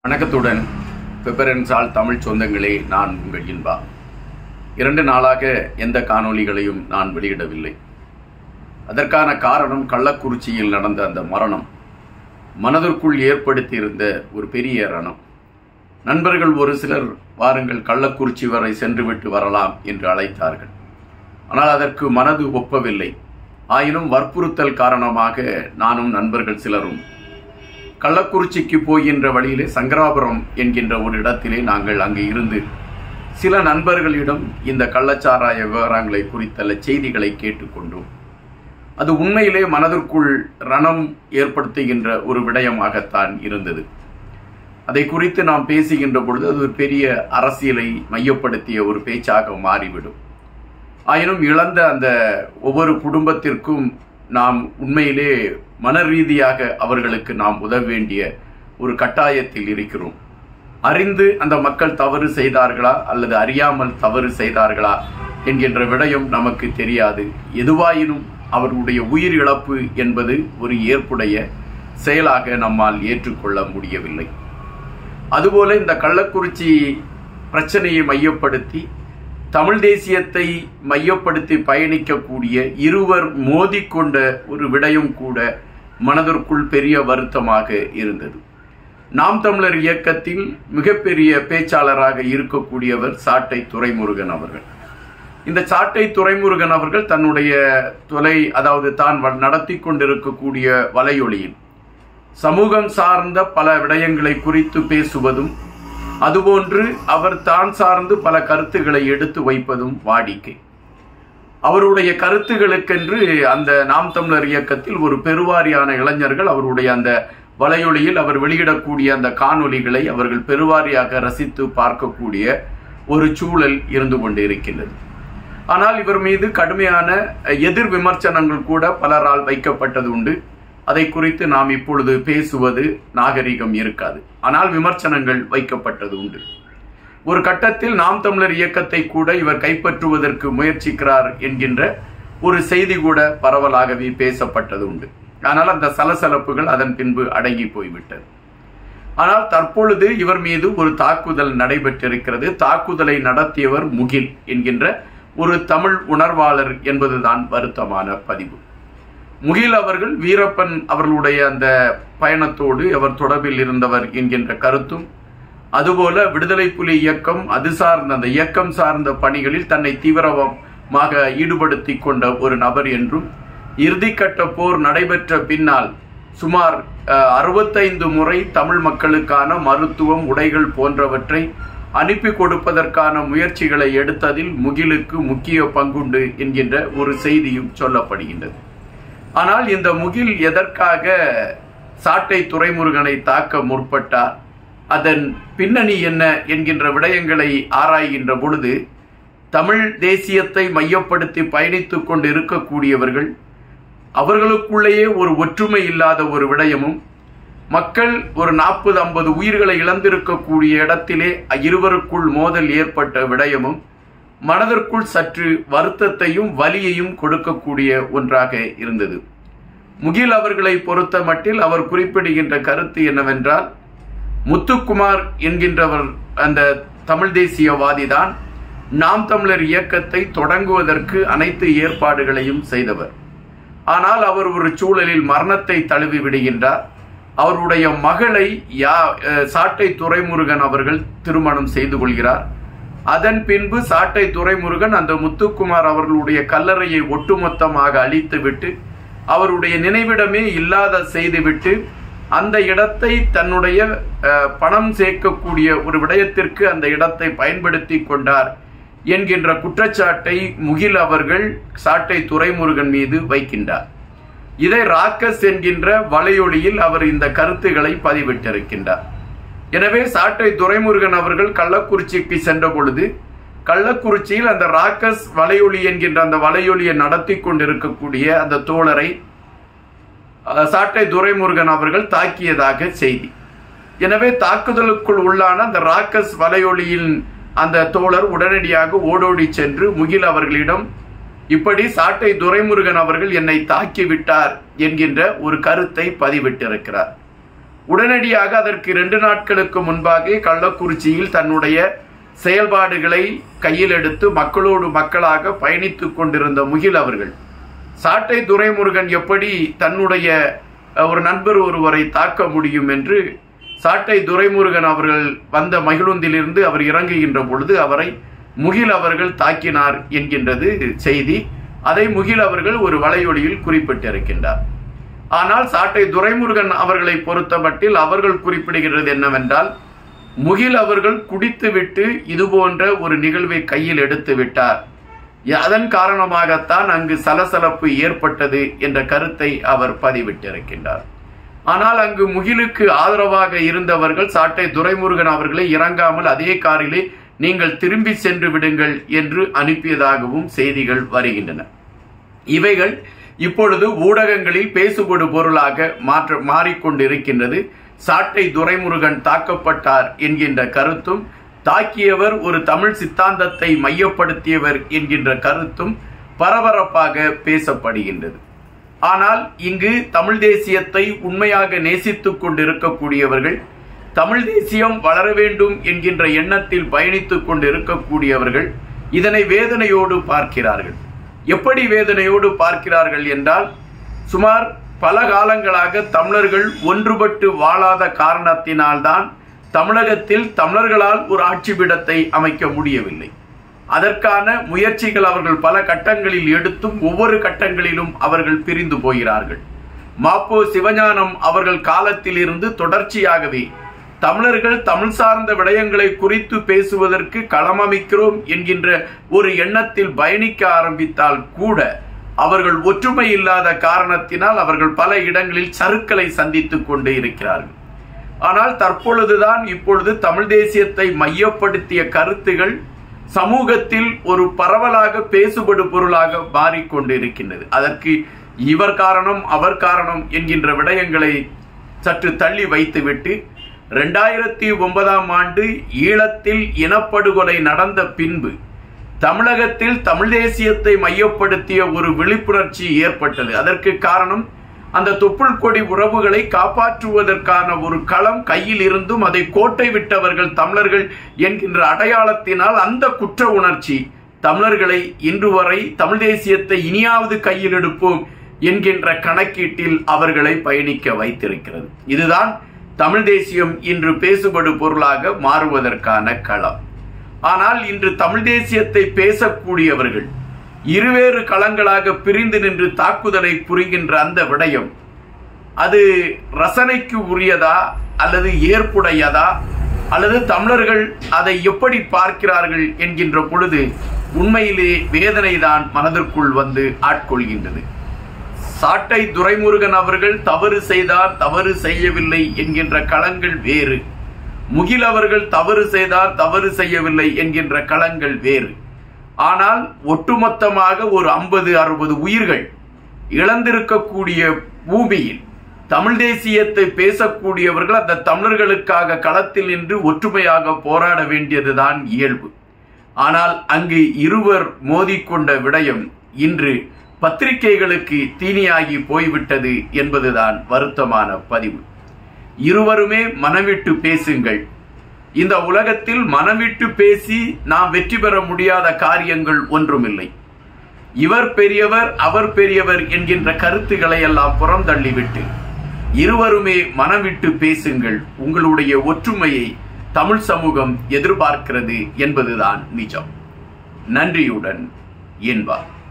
வணக்கத்துடன் பெப்பரன்சால் தமிழ் சொந்தங்களே நான் உங்கள் இன்பா இரண்டு நாளாக எந்த காணொளிகளையும் நான் வெளியிடவில்லை அதற்கான காரணம் கள்ளக்குறிச்சியில் நடந்த அந்த மரணம் மனதிற்குள் ஏற்படுத்தியிருந்த ஒரு பெரிய ரணம் நண்பர்கள் ஒரு சிலர் வாருங்கள் கள்ளக்குறிச்சி வரை சென்றுவிட்டு வரலாம் என்று அழைத்தார்கள் ஆனால் அதற்கு மனது ஒப்பவில்லை ஆயினும் வற்புறுத்தல் காரணமாக நானும் நண்பர்கள் சிலரும் கள்ளக்குறிச்சிக்கு போகின்ற வழியிலே சங்கராபுரம் என்கின்ற ஒரு இடத்திலே நாங்கள் அங்கு இருந்து சில நண்பர்களிடம் இந்த கள்ளச்சாராய விவரங்களை குறித்த செய்திகளை கேட்டுக்கொண்டோம் அது உண்மையிலே மனதிற்குள் ரணம் ஏற்படுத்துகின்ற ஒரு விடயமாகத்தான் இருந்தது அதை குறித்து நாம் பேசுகின்ற பொழுது அது ஒரு பெரிய அரசியலை மையப்படுத்திய ஒரு பேச்சாக மாறிவிடும் ஆயினும் இழந்த அந்த ஒவ்வொரு குடும்பத்திற்கும் நாம் உண்மையிலே மன ரீதியாக அவர்களுக்கு நாம் உதவ வேண்டிய ஒரு கட்டாயத்தில் இருக்கிறோம் அறிந்து அந்த மக்கள் தவறு செய்தார்களா அல்லது அறியாமல் தவறு செய்தார்களா என்கின்ற விடயம் நமக்கு தெரியாது எதுவாயினும் அவர்களுடைய உயிர் இழப்பு என்பது ஒரு ஏற்புடைய செயலாக நம்மால் ஏற்றுக்கொள்ள முடியவில்லை அதுபோல இந்த கள்ளக்குறிச்சி பிரச்சனையை மையப்படுத்தி தமிழ் தேசியத்தை மையப்படுத்தி பயணிக்கக்கூடிய இருவர் மோதிக்கொண்ட ஒரு விடயம் கூட மனதிற்குள் பெரிய வருத்தமாக இருந்தது நாம் தமிழர் இயக்கத்தில் மிகப்பெரிய பேச்சாளராக இருக்கக்கூடியவர் சாட்டை துரைமுருகன் அவர்கள் இந்த சாட்டை துரைமுருகன் அவர்கள் தன்னுடைய தொலை அதாவது தான் நடத்தி கொண்டிருக்கக்கூடிய வலையொலியில் சமூகம் சார்ந்த பல விடயங்களை குறித்து பேசுவதும் அதுபோன்று அவர் தான் சார்ந்து பல கருத்துக்களை எடுத்து வைப்பதும் வாடிக்கை அவருடைய கருத்துகளுக்கென்று அந்த நாம் தமிழர் இயக்கத்தில் ஒரு பெருவாரியான இளைஞர்கள் அவருடைய அந்த வலையொலியில் அவர் வெளியிடக்கூடிய அந்த காணொலிகளை அவர்கள் பெருவாரியாக ரசித்து பார்க்கக்கூடிய ஒரு சூழல் இருந்து கொண்டு இருக்கின்றது ஆனால் இவர் மீது கடுமையான எதிர் விமர்சனங்கள் கூட பலரால் வைக்கப்பட்டது உண்டு அதை குறித்து நாம் இப்பொழுது பேசுவது நாகரிகம் இருக்காது ஆனால் விமர்சனங்கள் வைக்கப்பட்டது உண்டு ஒரு கட்டத்தில் நாம் தமிழர் இயக்கத்தை கூட இவர் கைப்பற்றுவதற்கு முயற்சிக்கிறார் என்கின்ற ஒரு செய்தி கூட பரவலாகவே பேசப்பட்டது உண்டு ஆனால் அந்த சலசலப்புகள் அதன் பின்பு அடங்கி போய்விட்டது ஆனால் தற்பொழுது இவர் மீது ஒரு தாக்குதல் நடைபெற்றிருக்கிறது தாக்குதலை நடத்தியவர் முகில் என்கின்ற ஒரு தமிழ் உணர்வாளர் என்பதுதான் வருத்தமான பதிவு முகில் அவர்கள் வீரப்பன் அவர்களுடைய அந்த பயணத்தோடு அவர் தொடர்பில் இருந்தவர் என்கின்ற கருத்தும் அதுபோல விடுதலை புலி இயக்கம் அது சார்ந்த அந்த இயக்கம் சார்ந்த பணிகளில் தன்னை தீவிரமாக ஈடுபடுத்தி கொண்ட ஒரு நபர் என்றும் இறுதிக்கட்ட போர் நடைபெற்ற பின்னால் சுமார் அறுபத்தைந்து முறை தமிழ் மக்களுக்கான மருத்துவம் உடைகள் போன்றவற்றை அனுப்பி கொடுப்பதற்கான முயற்சிகளை எடுத்ததில் முகிலுக்கு முக்கிய பங்குண்டு என்கின்ற ஒரு செய்தியும் சொல்லப்படுகின்றது ஆனால் இந்த முகில் எதற்காக சாட்டை துறைமுருகனை தாக்க முற்பட்டார் அதன் பின்னணி என்ன என்கின்ற விடயங்களை ஆராய்கின்ற பொழுது தமிழ் தேசியத்தை மையப்படுத்தி பயணித்துக் கொண்டு இருக்கக்கூடியவர்கள் அவர்களுக்குள்ளேயே ஒரு ஒற்றுமை இல்லாத ஒரு விடயமும் மக்கள் ஒரு நாற்பது ஐம்பது உயிர்களை இழந்திருக்கக்கூடிய இடத்திலே இருவருக்குள் மோதல் ஏற்பட்ட விடயமும் மனதிற்குள் சற்று வருத்தத்தையும் வலியையும் கொடுக்கக்கூடிய ஒன்றாக இருந்தது முகில் அவர்களை பொறுத்த மட்டில் அவர் குறிப்பிடுகின்ற கருத்து என்னவென்றால் முத்துக்குமார் என்கின்றவர் அந்த தமிழ் தேசியவாதி தான் நாம் தமிழர் இயக்கத்தை தொடங்குவதற்கு அனைத்து ஏற்பாடுகளையும் செய்தவர் ஆனால் அவர் ஒரு சூழலில் மரணத்தை தழுவி விடுகின்றார் அவருடைய மகளை யா சாட்டை துரைமுருகன் அவர்கள் திருமணம் செய்து கொள்கிறார் அதன் பின்பு சாட்டை துரைமுருகன் அந்த முத்துக்குமார் அவர்களுடைய கல்லறையை ஒட்டுமொத்தமாக அழித்துவிட்டு அவருடைய நினைவிடமே இல்லாத செய்துவிட்டு அந்த இடத்தை தன்னுடைய பணம் சேர்க்கக்கூடிய ஒரு விடயத்திற்கு அந்த இடத்தை பயன்படுத்தி கொண்டார் என்கின்ற குற்றச்சாட்டை முகில் அவர்கள் சாட்டை துரைமுருகன் மீது வைக்கின்றார் இதை ராக்கஸ் என்கின்ற வலையொலியில் அவர் இந்த கருத்துக்களை பதிவிட்டிருக்கின்றார் எனவே சாட்டை துரைமுருகன் அவர்கள் கள்ளக்குறிச்சிக்கு சென்ற பொழுது கள்ளக்குறிச்சியில் அந்த ராக்கஸ் வலையொலி என்கின்ற அந்த வலையொலியை நடத்தி கொண்டிருக்கக்கூடிய அந்த தோழரை சாட்டை துரைமுருகன் அவர்கள் தாக்கியதாக செய்தி எனவே தாக்குதலுக்குள் உள்ளான அந்த ராக்கஸ் வலையொலியின் அந்த தோழர் உடனடியாக ஓடோடி சென்று முகில் அவர்களிடம் இப்படி சாட்டை துரைமுருகன் அவர்கள் என்னை தாக்கிவிட்டார் என்கின்ற ஒரு கருத்தை பதிவிட்டிருக்கிறார் உடனடியாக அதற்கு இரண்டு நாட்களுக்கு முன்பாக கள்ளக்குறிச்சியில் தன்னுடைய செயல்பாடுகளை கையில் எடுத்து மக்களோடு மக்களாக பயணித்துக் கொண்டிருந்த முகில் அவர்கள் சாட்டை துரைமுருகன் எப்படி தன்னுடைய அஹ், ஒரு நண்பர் ஒருவரை தாக்க முடியும் என்று சாட்டை துரைமுருகன் அவர்கள் வந்த மகிழுந்திலிருந்து அவர் இறங்குகின்ற பொழுது அவரை முகில் அவர்கள் தாக்கினார் என்கின்றது செய்தி அதை முகில் அவர்கள் ஒரு வலையொலியில் குறிப்பிட்டிருக்கின்றார் ஆனால் சாட்டை துரைமுருகன் அவர்களை பொறுத்தமட்டில் அவர்கள் குறிப்பிடுகிறது என்னவென்றால் முகில் அவர்கள் குடித்துவிட்டு இது போன்ற ஒரு நிகழ்வை கையில் எடுத்து விட்டார் அதன் காரணமாகத்தான் அங்கு சலசலப்பு ஏற்பட்டது என்ற கருத்தை அவர் பதிவிட்டிருக்கின்றார் ஆனால் அங்கு முகிலுக்கு ஆதரவாக இருந்தவர்கள் சாட்டை துரைமுருகன் அவர்களை இறங்காமல் அதே காரிலே நீங்கள் திரும்பி சென்று விடுங்கள் என்று அனுப்பியதாகவும் செய்திகள் வருகின்றன இவைகள் இப்பொழுது ஊடகங்களில் பேசுபடு பொருளாக மாற்ற மாறிக்கொண்டிருக்கின்றது சாட்டை துரைமுருகன் தாக்கப்பட்டார் என்கின்ற கருத்தும் தாக்கியவர் ஒரு தமிழ் சித்தாந்தத்தை மையப்படுத்தியவர் என்கின்ற கருத்தும் பரபரப்பாக பேசப்படுகின்றது ஆனால் இங்கு தமிழ் தேசியத்தை உண்மையாக நேசித்துக் கொண்டிருக்கக்கூடியவர்கள் தமிழ் தேசியம் வளர வேண்டும் என்கின்ற எண்ணத்தில் பயணித்துக் கொண்டிருக்கக்கூடியவர்கள் இதனை வேதனையோடு பார்க்கிறார்கள் எப்படி வேதனையோடு பார்க்கிறார்கள் என்றால் சுமார் பல காலங்களாக தமிழர்கள் ஒன்றுபட்டு வாழாத காரணத்தினால்தான் தமிழகத்தில் தமிழர்களால் ஒரு ஆட்சி பீடத்தை அமைக்க முடியவில்லை அதற்கான முயற்சிகள் அவர்கள் பல கட்டங்களில் எடுத்தும் ஒவ்வொரு கட்டங்களிலும் அவர்கள் பிரிந்து போகிறார்கள் மாப்போ சிவஞானம் அவர்கள் காலத்தில் இருந்து தொடர்ச்சியாகவே தமிழர்கள் தமிழ் சார்ந்த விடயங்களை குறித்து பேசுவதற்கு களமமைக்கிறோம் என்கின்ற ஒரு எண்ணத்தில் பயணிக்க ஆரம்பித்தால் கூட அவர்கள் ஒற்றுமை இல்லாத காரணத்தினால் அவர்கள் பல இடங்களில் சறுக்களை சந்தித்துக் கொண்டே இருக்கிறார்கள் ஆனால் தற்பொழுதுதான் இப்பொழுது தமிழ் தேசியத்தை மையப்படுத்திய கருத்துகள் சமூகத்தில் ஒரு பரவலாக பேசுபடு பொருளாக மாறிக்கொண்டிருக்கின்றது அதற்கு இவர் காரணம் அவர் காரணம் என்கின்ற விடயங்களை சற்று தள்ளி வைத்துவிட்டு ரெண்டாயிரத்தி ஒன்பதாம் ஆண்டு ஈழத்தில் இனப்படுகொலை நடந்த பின்பு தமிழகத்தில் தமிழ் தேசியத்தை மையப்படுத்திய ஒரு விழிப்புணர்ச்சி ஏற்பட்டது அதற்கு காரணம் அந்த தொப்புள் கொடி உறவுகளை காப்பாற்றுவதற்கான ஒரு களம் கையில் இருந்தும் அதை கோட்டை விட்டவர்கள் தமிழர்கள் என்கின்ற அடையாளத்தினால் அந்த குற்ற உணர்ச்சி தமிழர்களை இன்று வரை தமிழ் தேசியத்தை இனியாவது கையில் எடுப்போம் என்கின்ற கணக்கீட்டில் அவர்களை பயணிக்க வைத்திருக்கிறது இதுதான் தமிழ் தேசியம் இன்று பேசுபடு பொருளாக மாறுவதற்கான களம் ஆனால் இன்று தமிழ் தேசியத்தை பேசக்கூடியவர்கள் இருவேறு களங்களாக பிரிந்து நின்று தாக்குதலை புரிகின்ற அந்த விடயம் அது ரசனைக்கு உரியதா அல்லது ஏற்புடையதா அல்லது தமிழர்கள் அதை எப்படி பார்க்கிறார்கள் என்கின்ற பொழுது உண்மையிலே வேதனைதான் மனதிற்குள் வந்து ஆட்கொள்கின்றது சாட்டை துரைமுருகன் அவர்கள் தவறு செய்தார் தவறு செய்யவில்லை என்கின்ற களங்கள் வேறு முகில் அவர்கள் தவறு செய்தார் தவறு செய்யவில்லை என்கின்ற களங்கள் வேறு ஆனால் ஒட்டுமொத்தமாக ஒரு ஐம்பது அறுபது உயிர்கள் இழந்திருக்கக்கூடிய பூமியில் தமிழ் தேசியத்தை பேசக்கூடியவர்கள் அந்த தமிழர்களுக்காக களத்தில் நின்று ஒற்றுமையாக போராட வேண்டியதுதான் இயல்பு ஆனால் அங்கு இருவர் மோதிக்கொண்ட விடயம் இன்று பத்திரிகைகளுக்கு தீனியாகி போய்விட்டது என்பதுதான் வருத்தமான பதிவு இருவருமே மனவிட்டு பேசுங்கள் இந்த உலகத்தில் மனவிட்டு பேசி நாம் வெற்றி பெற முடியாத காரியங்கள் ஒன்றுமில்லை இவர் பெரியவர் அவர் பெரியவர் என்கின்ற கருத்துக்களை எல்லாம் புறந்தள்ளிவிட்டு இருவருமே மனவிட்டு பேசுங்கள் உங்களுடைய ஒற்றுமையை தமிழ் சமூகம் எதிர்பார்க்கிறது என்பதுதான் நிஜம் நன்றியுடன் என்பார்